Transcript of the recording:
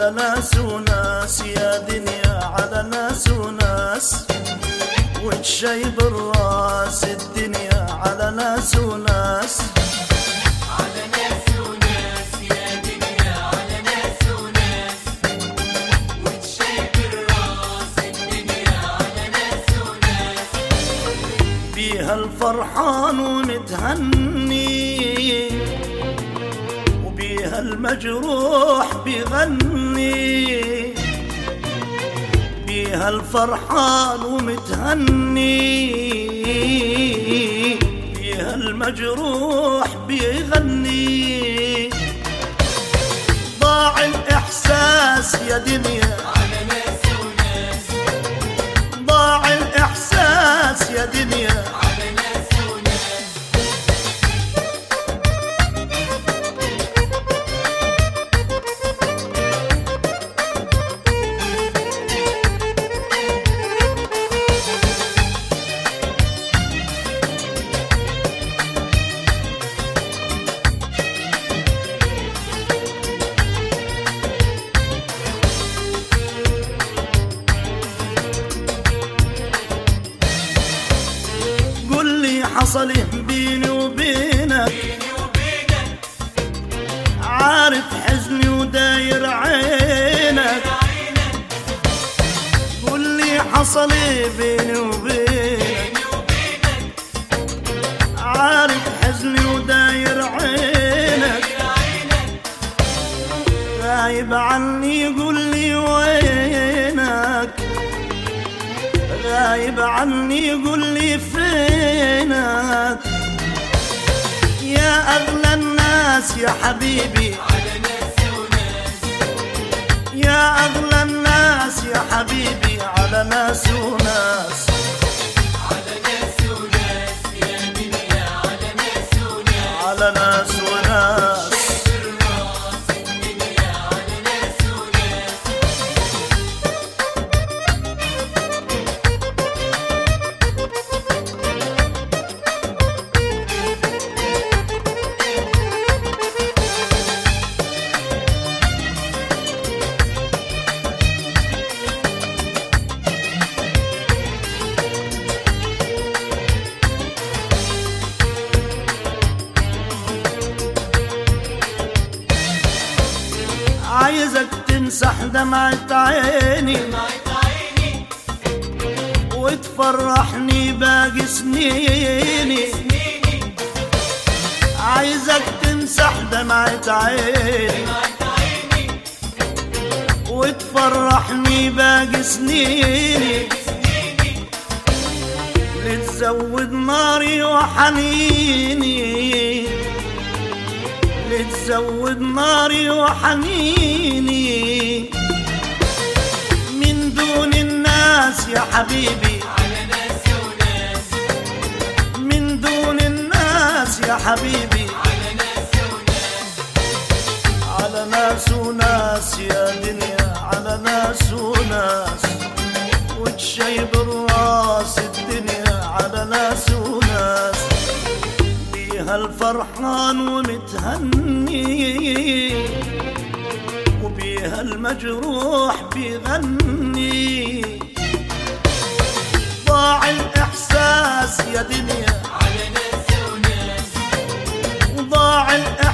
على ناس وناس يا دنيا على ناس وناس وتشيب الراس الدنيا على ناس وناس على ناس وناس يا دنيا على ناس وناس وتشيب الراس الدنيا على ناس وناس بيها الفرحان ومتهني وبيها المجروح بيغني بيها الفرحان ومتهني بيها المجروح بيغني ضاع الإحساس يا دنيا على ناس وناس ضاع الإحساس يا دنيا على ناس وناس قل لي حصل إيه بيني وبينك بيني وبينك عارف حزني وداير عينك عينك قل لي حصل إيه بيني وبينك بيني وبينك عارف حزني وداير عينك عينك غايب عني قل لي وينك غايب عني قل لي فينك يا أغلى الناس يا حبيبي على ناس وناس يا أغلى الناس يا حبيبي على ناس وناس على ناس وناس يا دنيا على ناس وناس على ناس وناس الراس الدنيا على ناس وناس عايزك تمسح دمعة عيني دمعة عيني وتفرحني باقي سنيني سنيني عايزك تمسح دمعة عيني دمعة عيني وتفرحني باقي سنيني سنيني لتزود ناري وحنيني لتزود ناري وحنيني من دون الناس يا حبيبي على ناس وناس من دون الناس يا حبيبي على ناس وناس على ناس وناس يا دنيا على ناس وناس وتشيب الراس الدنيا على ناس وناس بيها الفرحان ومتهني وبيها المجروح بيغني ضاع الإحساس يا دنيا على ناس وناس وضاع الإحساس